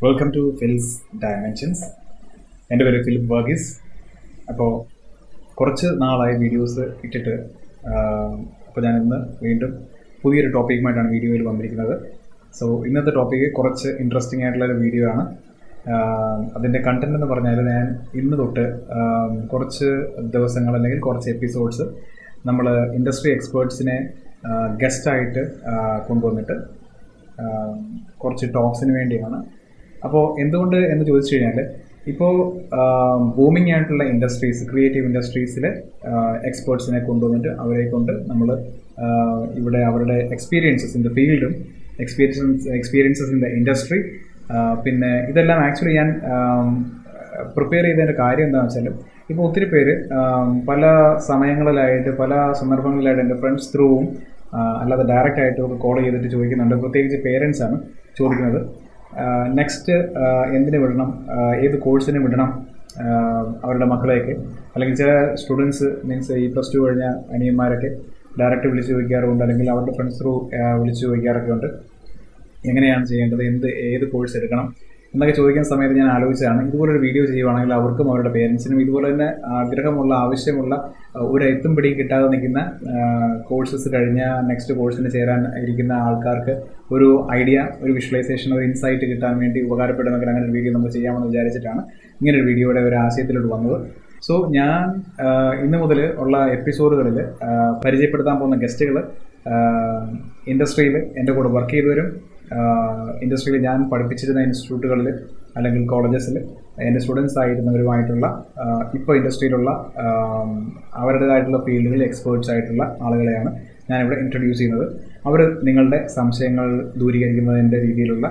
Welcome to fils dimensions എൻ്റെ പേര് Philip Varghese അപ്പോൾ കുറച്ച് നാളായി വീഡിയോസ് ഇട്ടിട്ട് അപ്പോൾ ഞാൻ ഇന്ന് വീണ്ടും പുതിയൊരു ടോപ്പിക്കുമായിട്ടാണ് വീഡിയോയിൽ വന്നിരിക്കുന്നത് സോ ഇന്നത്തെ ടോപ്പിക്ക് കുറച്ച് ഇൻട്രസ്റ്റിംഗ് ആയിട്ടുള്ള ഒരു വീഡിയോ ആണ് അതിൻ്റെ കണ്ടന്റ് എന്ന് പറഞ്ഞാൽ ഞാൻ ഇന്ന് തൊട്ട് ആം, കുറച്ച് ദിവസങ്ങൾ അല്ലെങ്കിൽ കുറച്ച് എപ്പിസോഡ്സ് നമ്മൾ ഇൻഡസ്ട്രി എക്സ്പേർട്സിനെ ഗസ്റ്റായിട്ട് കൊണ്ടുവന്നിട്ട് ആം, കുറച്ച് ടോക്സിന് വേണ്ടിയാണ് അപ്പോൾ എന്തുകൊണ്ട് എന്ന് ചോദിച്ചു കഴിഞ്ഞാൽ ഇപ്പോൾ ബൂമിംഗ് ആയിട്ടുള്ള ഇൻഡസ്ട്രീസ് ക്രിയേറ്റീവ് ഇൻഡസ്ട്രീസിലെ എക്സ്പേർട്സിനെ കൊണ്ടുവന്നിട്ട് അവരെ കൊണ്ട് നമ്മൾ ഇവിടെ അവരുടെ എക്സ്പീരിയൻസസ് ഇൻ ദ ഫീൽഡും experience experiences in the industry പിന്നെ ഇതെല്ലാം ആക്ച്വലി ഞാൻ പ്രിപ്പയർ ചെയ്തതിൻ്റെ കാര്യം എന്താണെന്ന് വെച്ചാൽ ഇപ്പോൾ ഒത്തിരി പേര് ആം, പല സമയങ്ങളിലായിട്ട് പല സന്ദർഭങ്ങളിലായിട്ട് എൻ്റെ ഫ്രണ്ട്സ് ത്രൂവും അല്ലാതെ ഡയറക്റ്റ് ആയിട്ടും ഒക്കെ കോൾ ചെയ്തിട്ട് ചോദിക്കുന്നുണ്ട് പ്രത്യേകിച്ച് പേരൻസ് ആണ് ചോദിക്കുന്നത് നെക്സ്റ്റ് എന്തിന് വിടണം ആ, ഏത് കോഴ്സിന് വിടണം ആ, അവരുടെ മക്കളെയൊക്കെ അല്ലെങ്കിൽ ചില സ്റ്റുഡൻസ് മീൻസ് ഈ പ്ലസ് ടു കഴിഞ്ഞ അനിയന്മാരൊക്കെ ഡയറക്റ്റ് വിളിച്ച് ചോദിക്കാറുണ്ട് അല്ലെങ്കിൽ അവരുടെ ഫ്രണ്ട്സ് ത്രൂ വിളിച്ച് ചോദിക്കാറൊക്കെ ഉണ്ട് എങ്ങനെയാണ് ചെയ്യേണ്ടത് എന്ത് ഏത് കോഴ്സ് എടുക്കണം എന്നൊക്കെ ചോദിക്കുന്ന സമയത്ത് ഞാൻ ആലോചിച്ചതാണ് ഇതുപോലൊരു വീഡിയോ ചെയ്യുവാണെങ്കിൽ അവർക്കും അവരുടെ പേരൻസിനും ഇതുപോലെ തന്നെ ആഗ്രഹമുള്ള ആവശ്യമുള്ള ആ, ഒരു എത്തും പിടിയും കിട്ടാതെ നിൽക്കുന്ന കോഴ്സസ് കഴിഞ്ഞ നെക്സ്റ്റ് കോഴ്സിന് ചേരാൻ ഇരിക്കുന്ന ആൾക്കാർക്ക് ഒരു ഐഡിയ ഒരു വിഷ്വലൈസേഷൻ ഒരു ഇൻസൈറ്റ് കിട്ടാൻ വേണ്ടി ഉപകാരപ്പെടുന്നെങ്കിൽ അങ്ങനെ ഒരു വീഡിയോ നമുക്ക് ചെയ്യാമെന്ന് വിചാരിച്ചിട്ടാണ് ഇങ്ങനെ ഒരു വീഡിയോയുടെ ഒരു ആശയത്തിലോട്ട് വന്നത് സോ ഞാൻ ആ, ഇന്ന് മുതൽ ഉള്ള എപ്പിസോഡുകളിൽ പരിചയപ്പെടുത്താൻ പോകുന്ന ഗസ്റ്റുകൾ ഇൻഡസ്ട്രിയിൽ എൻ്റെ കൂടെ വർക്ക് ചെയ്തവരും ഇൻഡസ്ട്രിയിൽ ഞാൻ പഠിപ്പിച്ചിരുന്ന ഇൻസ്റ്റിറ്റ്യൂട്ടുകളിൽ അല്ലെങ്കിൽ കോളേജസിൽ എൻ്റെ സ്റ്റുഡൻസ് ആയിരുന്നവരുമായിട്ടുള്ള ഇപ്പോൾ ഇൻഡസ്ട്രിയിലുള്ള ആം, അവരുടേതായിട്ടുള്ള ഫീൽഡുകളിൽ എക്സ്പേർട്സ് ആയിട്ടുള്ള ആളുകളെയാണ് ഞാനിവിടെ ഇൻട്രൊഡ്യൂസ് ചെയ്യുന്നത് അവർ നിങ്ങളുടെ സംശയങ്ങൾ ദൂരീകരിക്കുന്നതിൻ്റെ രീതിയിലുള്ള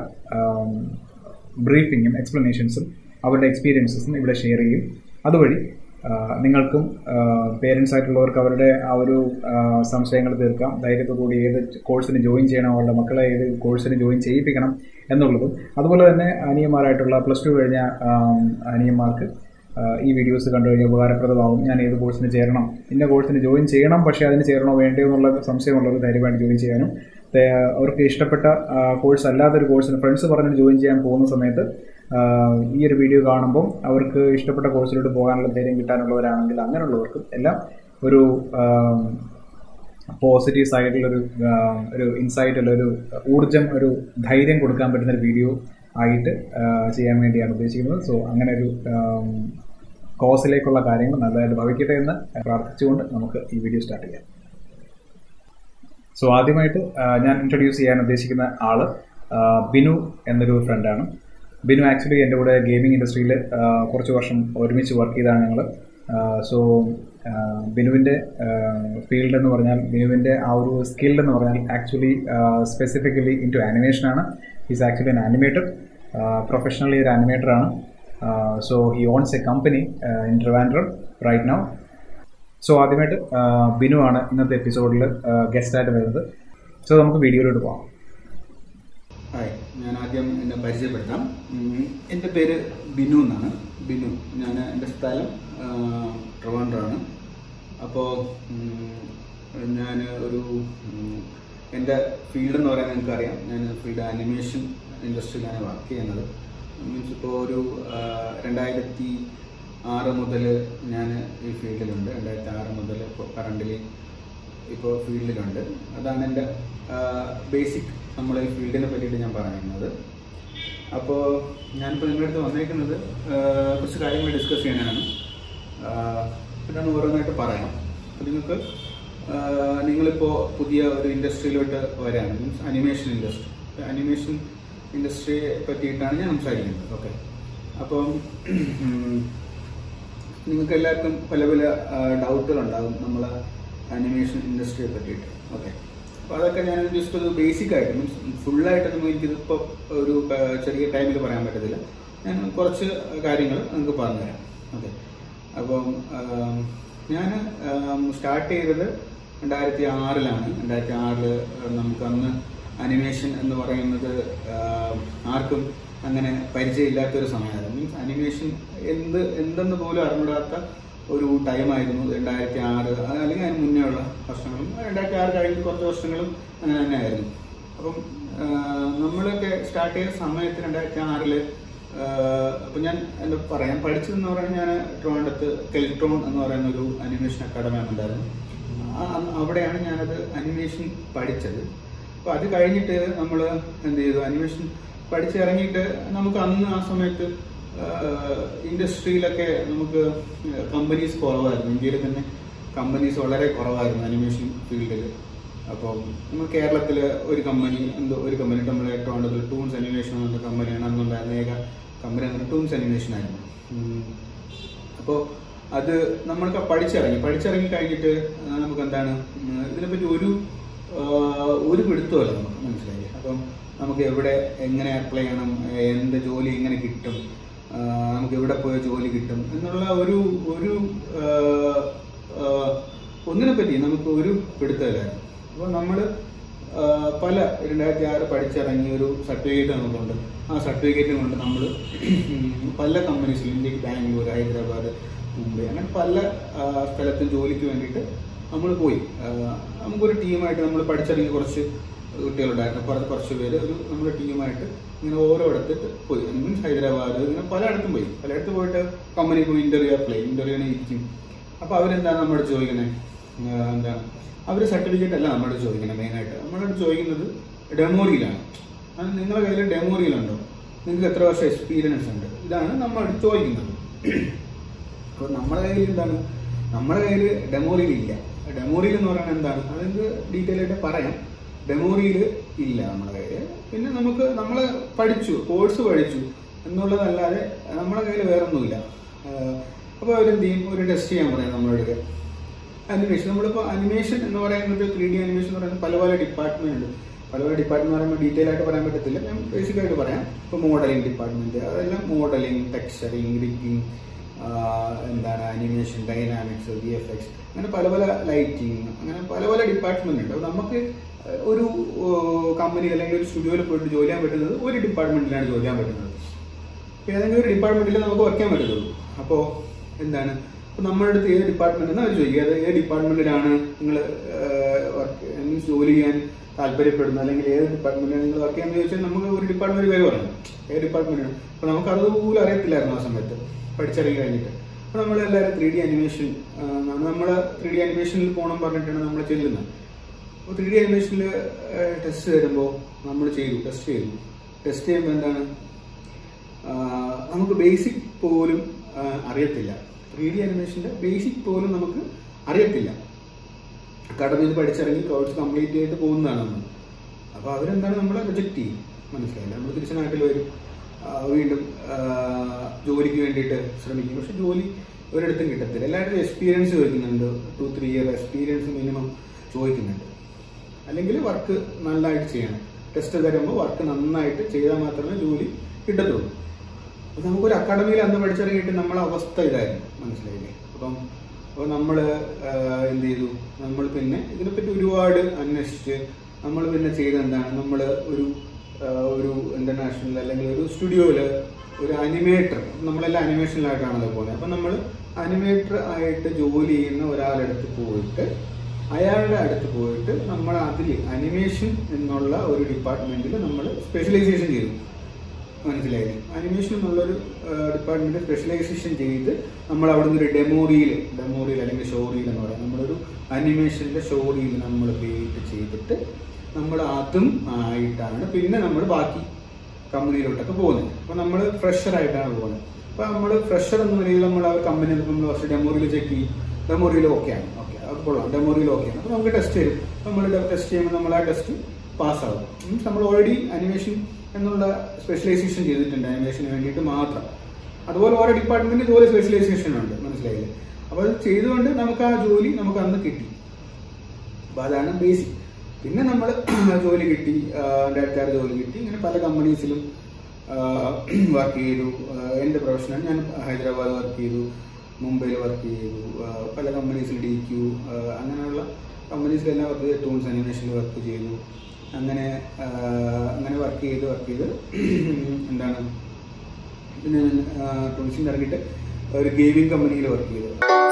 ബ്രീഫിങ്ങും എക്സ്പ്ലനേഷൻസും അവരുടെ എക്സ്പീരിയൻസസും ഇവിടെ ഷെയർ ചെയ്യും അതുവഴി ആ, നിങ്ങൾക്കും പേരൻസ് ആയിട്ടുള്ളവർക്ക് അവരുടെ ആ ഒരു ആ, സംശയങ്ങൾ തീർക്കാം ധൈര്യത്തോടുകൂടി ഏത് കോഴ്സിന് ജോയിൻ ചെയ്യണം അവരുടെ മക്കളെ ഏത് കോഴ്സിന് ജോയിൻ ചെയ്യിപ്പിക്കണം എന്നുള്ളതും അതുപോലെ തന്നെ അനിയന്മാരായിട്ടുള്ള പ്ലസ് ടു കഴിഞ്ഞ ആം, അനിയന്മാർക്ക് ആ, ഈ വീഡിയോസ് കണ്ടു കഴിഞ്ഞാൽ ഉപകാരപ്രദമാവും ഞാൻ ഏത് കോഴ്സിന് ചേരണം ഇന്ന കോഴ്സിന് ജോയിൻ ചെയ്യണം പക്ഷേ അതിന് ചേരണോ വേണ്ടയോ എന്നുള്ള സംശയമുള്ളവർ ധൈര്യമായിട്ട് ജോയിൻ ചെയ്യാനും ദേ, അവർക്ക് ഇഷ്ടപ്പെട്ട കോഴ്സ് അല്ലാത്തൊരു കോഴ്സിന് ഫ്രണ്ട്സ് പറഞ്ഞ് ജോയിൻ ചെയ്യാൻ പോകുന്ന സമയത്ത് ആ, ഈ ഒരു വീഡിയോ കാണുമ്പോൾ അവർക്ക് ഇഷ്ടപ്പെട്ട കോഴ്സിലോട്ട് പോകാനുള്ള ധൈര്യം കിട്ടാനുള്ളവരാണെങ്കിൽ അങ്ങനെയുള്ളവർക്കും എല്ലാം ഒരു പോസിറ്റീവ് സൈഡിലൊരു ആ, ഒരു ഇൻസൈറ്റ് ഉള്ള ഒരു ഊർജം ഒരു ധൈര്യം കൊടുക്കാൻ പറ്റുന്ന ഒരു വീഡിയോ ആയിട്ട് ആ, ചെയ്യാൻ വേണ്ടിയാണ് ഉദ്ദേശിക്കുന്നത് സോ അങ്ങനെ ഒരു കോസിലേക്കുള്ള കാര്യങ്ങൾ നല്ലതായിട്ട് ഭവിക്കട്ടെ എന്ന് പ്രാർത്ഥിച്ചുകൊണ്ട് നമുക്ക് ഈ വീഡിയോ സ്റ്റാർട്ട് ചെയ്യാം സോ ആദ്യമായിട്ട് ആ, ഞാൻ ഇൻട്രൊഡ്യൂസ് ചെയ്യാൻ ഉദ്ദേശിക്കുന്ന ആള് ആ, ബിനു എന്നൊരു ഫ്രണ്ടാണ് ബിനു ആക്ച്വലി എൻ്റെ കൂടെ ഗെയിമിംഗ് ഇൻഡസ്ട്രിയിൽ കുറച്ച് വർഷം ഒരുമിച്ച് വർക്ക് ചെയ്താണ് ഞങ്ങൾ സോ ബിനുവിൻ്റെ ഫീൽഡ് എന്ന് പറഞ്ഞാൽ ബിനുവിൻ്റെ ആ ഒരു സ്കിൽ എന്ന് പറഞ്ഞാൽ ആക്ച്വലി സ്പെസിഫിക്കലി ഇൻ ടു ആനിമേഷനാണ് is actually an animator professionally ഒരു ആനിമേറ്ററാണ് so he owns a company in Trivandrum right now so ആദ്യമായിട്ട് ആ, ബിനു ആണ് ഇന്നത്തെ എപ്പിസോഡിൽ ഗസ്റ്റായിട്ട് വരുന്നത് സോ നമുക്ക് വീഡിയോയിലോട്ട് പോകാം ഹായ് ഞാൻ ആദ്യം എന്നെ പരിചയപ്പെടുത്താം ഉം, എൻ്റെ പേര് ബിനു എന്നാണ് ബിനു ഞാൻ എൻ്റെ സ്ഥലം ആ, ട്രിവാൻഡ്രമാണ് അപ്പോൾ ഞാൻ ഒരു ഉം, എൻ്റെ ഫീൽഡ് എന്ന് പറയാൻ എനിക്കറിയാം ഞാൻ ഫീൽഡ് ആനിമേഷൻ ഇൻഡസ്ട്രിയിലാണ് വർക്ക് ചെയ്യുന്നത് മീൻസ് ഇപ്പോൾ ഒരു ആ, രണ്ടായിരത്തി ആറ് മുതൽ ഞാൻ ഈ ഫീൽഡിലുണ്ട് രണ്ടായിരത്തി ആറ് മുതൽ ഇപ്പോൾ കറണ്ടിലി ഇപ്പോൾ ഫീൽഡിലുണ്ട് അതാണ് എൻ്റെ ബേസിക് നമ്മളെ ഈ ഫീൽഡിനെ പറ്റിയിട്ട് ഞാൻ പറയുന്നത് അപ്പോൾ ഞാനിപ്പോൾ നിങ്ങളുടെ അടുത്ത് വന്നേക്കുന്നത് ആ, കുറച്ച് കാര്യങ്ങൾ ഡിസ്കസ് ചെയ്യാനാണ് പിന്നെ ഓരോന്നായിട്ട് പറയാം അപ്പോൾ നിങ്ങൾക്ക് ആ, നിങ്ങളിപ്പോൾ പുതിയ ഒരു ഇൻഡസ്ട്രിയിലോട്ട് വരാൻ മീൻസ് അനിമേഷൻ ഇൻഡസ്ട്രി അനിമേഷൻ ഇൻഡസ്ട്രിയെ പറ്റിയിട്ടാണ് ഞാൻ സംസാരിക്കുന്നത് ഓക്കെ അപ്പം ഉം, നിങ്ങൾക്ക് എല്ലാവർക്കും പല പല ഡൗട്ടുകൾ ഉണ്ടാകും നമ്മൾ അനിമേഷൻ ഇൻഡസ്ട്രിയെ പറ്റിയിട്ട് ഓക്കെ അപ്പോൾ അതൊക്കെ ഞാൻ ജസ്റ്റ് ഒരു ബേസിക് ആയിട്ട് മീൻസ് ഫുള്ളായിട്ടൊന്നും എനിക്കിതിപ്പോൾ ഒരു ആ, ചെറിയ ടൈമിൽ പറയാൻ പറ്റത്തില്ല ഞാൻ കുറച്ച് കാര്യങ്ങൾ നിങ്ങൾക്ക് പറഞ്ഞുതരാം ഓക്കെ അപ്പം ഞാൻ സ്റ്റാർട്ട് ചെയ്തത് രണ്ടായിരത്തി ആറിലാണ് രണ്ടായിരത്തി ആറില് നമുക്ക് അന്ന് അനിമേഷൻ എന്ന് പറയുന്നത് ആ, ആർക്കും അങ്ങനെ പരിചയമില്ലാത്തൊരു സമയമായിരുന്നു മീൻസ് അനിമേഷൻ എന്ത് എന്തെന്ന് പോലും അറിഞ്ഞിടാത്ത ഒരു ടൈമായിരുന്നു രണ്ടായിരത്തി ആറ് അല്ലെങ്കിൽ അതിന് മുന്നേ ഉള്ള വർഷങ്ങളും രണ്ടായിരത്തി ആറ് കഴിഞ്ഞ് കുറച്ച് വർഷങ്ങളും അങ്ങനെ തന്നെ ആയിരുന്നു അപ്പം ആ, നമ്മളൊക്കെ സ്റ്റാർട്ട് ചെയ്ത സമയത്ത് രണ്ടായിരത്തി ആറില് അപ്പം ഞാൻ എന്താ പറയാം പഠിച്ചതെന്ന് പറഞ്ഞാൽ ഞാൻ ട്രിവാൻഡ്രത്ത് കെൽട്രോൺ എന്ന് പറയുന്ന ഒരു അനിമേഷൻ അക്കാഡമി ഉണ്ടായിരുന്നു ആ, അന്ന് അവിടെയാണ് ഞാനത് അനിമേഷൻ പഠിച്ചത് അപ്പോൾ അത് കഴിഞ്ഞിട്ട് നമ്മൾ എന്ത് ചെയ്തു അനിമേഷൻ പഠിച്ചിറങ്ങിയിട്ട് നമുക്ക് അന്ന് ആ സമയത്ത് ഇൻഡസ്ട്രിയിലൊക്കെ നമുക്ക് കമ്പനീസ് കുറവായിരുന്നു ഇന്ത്യയിൽ തന്നെ കമ്പനീസ് വളരെ കുറവായിരുന്നു അനിമേഷൻ ഫീൽഡിൽ അപ്പോൾ നമ്മൾ കേരളത്തിൽ ഒരു കമ്പനി എന്തോ ഒരു കമ്പനി നമ്മളെ ട്രിവാൻഡ്രത്തിൽ ടൂൺസ് അനിമേഷൻ എന്ന കമ്പനിയാണ് അന്നുണ്ടായിരുന്ന ഏക കമ്പനി എന്ന് ടൂൺസ് അനിമേഷൻ ആയിരുന്നു ഉം. അപ്പോൾ അത് നമ്മൾക്ക് പഠിച്ചിറങ്ങി പഠിച്ചിറങ്ങി കഴിഞ്ഞിട്ട് ആ, നമുക്ക് എന്താണ് ഉം, ഇതിനെപ്പറ്റി ഒരു ആ, ഒരു പിടുത്തമല്ല നമുക്ക് മനസ്സിലായി അപ്പം നമുക്ക് എവിടെ എങ്ങനെ അപ്ലൈ ചെയ്യണം എന്ത് ജോലി എങ്ങനെ കിട്ടും ആ, നമുക്ക് എവിടെ പോയ ജോലി കിട്ടും എന്നുള്ള ഒരു ഒരു ആ, ആ, ഒന്നിനെ പറ്റി നമുക്ക് ഒരു പിടുത്തമില്ലായിരുന്നു അപ്പോൾ നമ്മൾ പല രണ്ടായിരത്തി ആറ് പഠിച്ചിറങ്ങിയ ഒരു സർട്ടിഫിക്കറ്റ് നമുക്കുണ്ട് ആ സർട്ടിഫിക്കറ്റ് കൊണ്ട് നമ്മൾ പല കമ്പനീസിൽ ഇന്ത്യക്ക് ബാംഗ്ലൂർ ഹൈദരാബാദ് മുംബൈ അങ്ങനെ പല ആ, സ്ഥലത്തും ജോലിക്ക് വേണ്ടിയിട്ട് നമ്മൾ പോയി ആ, നമുക്കൊരു ടീമായിട്ട് നമ്മൾ പഠിച്ചിറങ്ങിയ കുറച്ച് കുട്ടികളുണ്ടായിരുന്നു കുറച്ച് കുറച്ച് പേര് ഒരു നമ്മുടെ ടീമായിട്ട് ഇങ്ങനെ ഓരോയിടത്ത് പോയി മീൻസ് ഹൈദരാബാദ് ഇങ്ങനെ പലയിടത്തും പോയി പലയിടത്ത് പോയിട്ട് കമ്പനി പോയി ഇന്റർവ്യൂ അപ്ലൈ ഇന്റർവ്യൂവിനെ ഇരിക്കും അപ്പോൾ അവരെന്താണ് നമ്മളോട് ചോദിക്കുന്നത് എന്താണ് അവർ സർട്ടിഫിക്കറ്റ് അല്ല നമ്മളോട് ചോദിക്കുന്നത് മെയിനായിട്ട് നമ്മളോട് ചോദിക്കുന്നത് ഡെമോറിയിലാണ് അത് നിങ്ങളുടെ കയ്യിൽ ഡെമോറിയിലുണ്ടോ നിങ്ങൾക്ക് എത്ര വർഷം എക്സ്പീരിയൻസ് ഉണ്ട് ഇതാണ് നമ്മളോട് ചോദിക്കുന്നത് അപ്പോൾ നമ്മുടെ കയ്യിൽ എന്താണ് നമ്മുടെ കയ്യിൽ ഡെമോറിയിൽ ഇല്ല ഡെമോറിയിൽ എന്ന് പറയുന്നത് എന്താണ് അതെന്ത് ഡീറ്റെയിൽ ആയിട്ട് പറയാം ഡെമോറിയിൽ ഇല്ല നമ്മുടെ കയ്യിൽ പിന്നെ നമുക്ക് നമ്മൾ പഠിച്ചു കോഴ്സ് പഠിച്ചു എന്നുള്ളതല്ലാതെ നമ്മുടെ കയ്യിൽ വേറെ ഒന്നുമില്ല അപ്പോൾ അവരെന്ത് ചെയ്യും ഒരു ടെസ്റ്റ് ചെയ്യാൻ പറയാം നമ്മളോട് അനിമേഷൻ നമ്മളിപ്പോൾ അനിമേഷൻ എന്ന് പറയുന്നത് ത്രീ ഡി അനിമേഷൻ എന്ന് പറയുന്നത് പല പല ഡിപ്പാർട്ട്മെന്റ് ഉണ്ട് പല പല ഡിപ്പാർട്ട്മെന്റ് പറയുമ്പോൾ ഡീറ്റെയിൽ ആയിട്ട് പറയാൻ പറ്റത്തില്ല ഞാൻ ബേസിക് ആയിട്ട് പറയാം ഇപ്പോൾ മോഡലിംഗ് ഡിപ്പാർട്ട്മെന്റ് അതെല്ലാം മോഡലിംഗ് ടെക്സ്ചറിങ് റിഗിങ് എന്താണ് animation dynamics V F X അങ്ങനെ പല പല ലൈറ്റിംഗ് അങ്ങനെ പല പല ഡിപ്പാർട്ട്മെന്റ് ഉണ്ട് അപ്പോൾ നമുക്ക് ഒരു കമ്പനി അല്ലെങ്കിൽ ഒരു സ്റ്റുഡിയോയിൽ പോയിട്ട് ജോലി ചെയ്യാൻ പറ്റുന്നത് ഒരു ഡിപ്പാർട്ട്മെന്റിലാണ് ജോലി ചെയ്യാൻ പറ്റുന്നത് ഇപ്പൊ ഏതെങ്കിലും ഒരു ഡിപ്പാർട്ട്മെന്റിൽ നമുക്ക് വർക്ക് ചെയ്യാൻ പറ്റത്തുള്ളൂ അപ്പോൾ എന്താണ് ഇപ്പൊ നമ്മുടെ അടുത്ത് ഏത് ഡിപ്പാർട്ട്മെന്റ് എന്ന് അവർ ചോദിക്കുക അത് ഏത് ഡിപ്പാർട്ട്മെന്റിലാണ് നിങ്ങൾ വർക്ക് മീൻസ് ജോലി ചെയ്യാൻ താല്പര്യപ്പെടുന്നത് അല്ലെങ്കിൽ ഏത് ഡിപ്പാർട്ട്മെന്റിലാണ് നിങ്ങൾ വർക്ക് ചെയ്യാന്ന് ചോദിച്ചാൽ നമുക്ക് ഒരു ഡിപ്പാർട്ട്മെന്റ് പേര് പറയാം ഏത് ഡിപ്പാർട്ട്മെന്റാണ് അപ്പൊ നമുക്ക് അതുപോലും അറിയത്തില്ലായിരുന്നു ആ സമയത്ത് പഠിച്ചിറങ്ങി കഴിഞ്ഞിട്ട് അപ്പൊ നമ്മൾ എല്ലാവരും ത്രീ ഡി അനിമേഷൻ നമ്മൾ ത്രീ ഡി അനിമേഷനിൽ പോകണം പറഞ്ഞിട്ടാണ് നമ്മൾ ചെല്ലുന്നത് അപ്പോൾ ത്രീ ഡി അനിമേഷനിൽ ടെസ്റ്റ് തരുമ്പോൾ നമ്മൾ ചെയ്തു ടെസ്റ്റ് ചെയ്തു ടെസ്റ്റ് ചെയ്യുമ്പോൾ എന്താണ് ആ, നമുക്ക് ബേസിക് പോലും ആ, അറിയത്തില്ല ത്രീ ഡി അനിമേഷന്റെ ബേസിക് പോലും നമുക്ക് അറിയത്തില്ല അക്കാഡമിയിൽ പഠിച്ചിറങ്ങി കോഴ്സ് കംപ്ലീറ്റ് ചെയ്തിട്ട് പോകുന്നതാണ് നമ്മൾ അപ്പോൾ അവരെന്താണ് നമ്മളെ റിജക്റ്റ് ചെയ്യും മനസ്സിലായില്ല നമ്മൾ തിരിച്ച് നാട്ടിൽ വരും ആ, വീണ്ടും ആ, ജോലിക്ക് വേണ്ടിയിട്ട് ശ്രമിക്കും പക്ഷെ ജോലി ഒരിടത്തും കിട്ടത്തില്ല എല്ലാവരും എക്സ്പീരിയൻസ് ചോദിക്കുന്നുണ്ട് two three year experience minimum ചോദിക്കുന്നുണ്ട് അല്ലെങ്കിൽ വർക്ക് നല്ലതായിട്ട് ചെയ്യണം ടെസ്റ്റ് തരുമ്പോൾ വർക്ക് നന്നായിട്ട് ചെയ്താൽ മാത്രമേ ജോലി കിട്ടത്തുള്ളൂ അപ്പൊ നമുക്കൊരു അക്കാഡമിയിൽ അന്ന് പഠിച്ചിറങ്ങിയിട്ട് നമ്മളെ അവസ്ഥ ഇതായിരുന്നു മനസ്സിലായില്ലേ അപ്പം അപ്പോൾ നമ്മൾ എന്ത് ചെയ്തു നമ്മൾ പിന്നെ ഇതിനെപ്പറ്റി ഒരുപാട് അന്വേഷിച്ച് നമ്മൾ പിന്നെ ചെയ്ത എന്താണ് നമ്മൾ ഒരു ആ, ഒരു ഇന്റർനാഷണൽ അല്ലെങ്കിൽ ഒരു സ്റ്റുഡിയോയിൽ ഒരു അനിമേറ്റർ നമ്മളെല്ലാം അനിമേഷനിലായിട്ടാണല്ലോ പോകുന്നത് അപ്പം നമ്മൾ അനിമേറ്റർ ആയിട്ട് ജോലി ചെയ്യുന്ന ഒരാളടുത്ത് പോയിട്ട് അയാളുടെ അടുത്ത് പോയിട്ട് നമ്മൾ അതിൽ അനിമേഷൻ എന്നുള്ള ഒരു ഡിപ്പാർട്ട്മെന്റിൽ നമ്മൾ സ്പെഷ്യലൈസേഷൻ ചെയ്തു മനസ്സിലായില്ലേ അനിമേഷൻ എന്നുള്ളൊരു ഡിപ്പാർട്ട്മെന്റ് സ്പെഷ്യലൈസേഷൻ ചെയ്ത് നമ്മൾ അവിടെ നിന്ന് ഒരു ഡെമോ റീൽ ഡെമോ റീൽ അല്ലെങ്കിൽ ഷോ റീൽ എന്ന് പറയാം നമ്മളൊരു അനിമേഷന്റെ ഷോ റീൽ നമ്മൾ ക്രിയേറ്റ് ചെയ്തിട്ട് നമ്മൾ അതും ആയിട്ടാണ് പിന്നെ നമ്മൾ ബാക്കി കമ്പനിയിലോട്ടൊക്കെ പോകുന്നത് അപ്പോൾ നമ്മൾ ഫ്രഷർ ആയിട്ടാണ് പോകുന്നത് അപ്പോൾ നമ്മൾ ഫ്രഷർ എന്ന നിലയിൽ നമ്മൾ ആ കമ്പനി നമ്മൾ ഫസ്റ്റ് ഡെമോ റീൽ ചെക്ക് ചെയ്യും ഡെമോ റീൽ ഓക്കെയാണ് ഓക്കെ അത് കൊള്ളാം ഡെമോ റീൽ ഓക്കെയാണ് അപ്പോൾ നമുക്ക് ടെസ്റ്റ് തരും നമ്മൾ ടെസ്റ്റ് ചെയ്യുമ്പോൾ നമ്മൾ ആ ടെസ്റ്റ് പാസ്സാവും മീൻസ് നമ്മൾ ഓൾറെഡി അനിമേഷൻ എന്നുള്ള സ്പെഷ്യലൈസേഷൻ ചെയ്തിട്ടുണ്ട് അനിമേഷന് വേണ്ടിയിട്ട് മാത്രം അതുപോലെ ഓരോ ഡിപ്പാർട്ട്മെന്റിൽ ഇതുപോലെ സ്പെഷ്യലൈസേഷൻ ഉണ്ട് മനസ്സിലായില്ലേ അപ്പോൾ അത് ചെയ്തുകൊണ്ട് നമുക്ക് ആ ജോലി നമുക്ക് അന്ന് കിട്ടി അപ്പോൾ അതാണ് ബേസിക് പിന്നെ നമ്മൾ ജോലി കിട്ടി ഡയറക്ടർ ജോലി കിട്ടി ഇങ്ങനെ പല കമ്പനീസിലും വർക്ക് ചെയ്തു ആ, എൻ്റെ പ്രൊഫഷണൽ ഞാൻ ഹൈദരാബാദ് വർക്ക് ചെയ്തു മുംബൈയിൽ വർക്ക് ചെയ്തു ആ, പല കമ്പനീസിൽ ഡി ക്യു അങ്ങനെയുള്ള കമ്പനീസിലെല്ലാം വർക്ക് ചെയ്ത് ടൂൺസ് അനിമേഷനിൽ വർക്ക് ചെയ്തു അങ്ങനെ ആ, അങ്ങനെ വർക്ക് ചെയ്ത് വർക്ക് ചെയ്ത് എന്താണ് പിന്നെ ടൂൺസിൽ ഇറങ്ങിയിട്ട് ഒരു ഗെയിമിംഗ് കമ്പനിയിൽ വർക്ക് ചെയ്തു